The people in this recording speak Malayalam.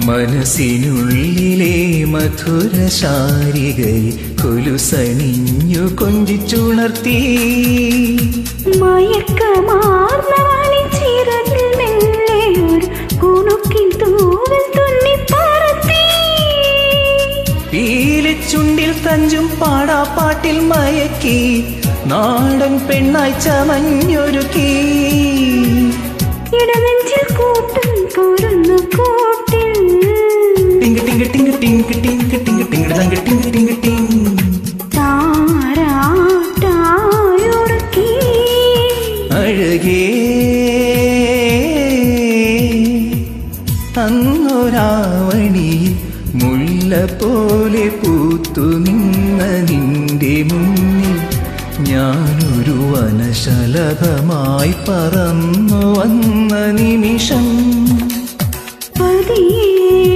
മനസ്സിനുള്ളിലെ മധുര ശാരികയെ കൊലുസണിഞ്ഞു കൊഞ്ചിച്ചുണർത്തി മയക്കമാർന്നവാണി ചിറകിൽ മെല്ലെ ഒരു കുണുക്കിൻ തൂവൽ തുന്നിപ്പറത്തി പീലിച്ചുണ്ടിൽ തഞ്ചും പാടാപ്പാട്ടിൽ മയക്കി നാടൻ പെണ്ണായി ചമഞ്ഞൊരുക്കി ഇടനെഞ്ചിൽ കൂട്ടും പൊരുന്നു കൂട്ടിൽ ടിങ്ക് ടിങ്ക് ടിങ്ക് ടിങ്ക് ടിങ്ക് ടിങ്ക് ടിങ്ക് ടങ്ക് ടിങ്ക് ടിങ്ക് ടിങ്ക് താരാട്ടായുറക്കി അഴകേ അങ്ങൊരാവണി മുല്ല പോലെ പൂത്തു നിന്ന നിന്റെ മുന്നിൽ ഞാനൊരു വനശലഭമായി പറന്നു വന്ന നിമിഷം പതിയെ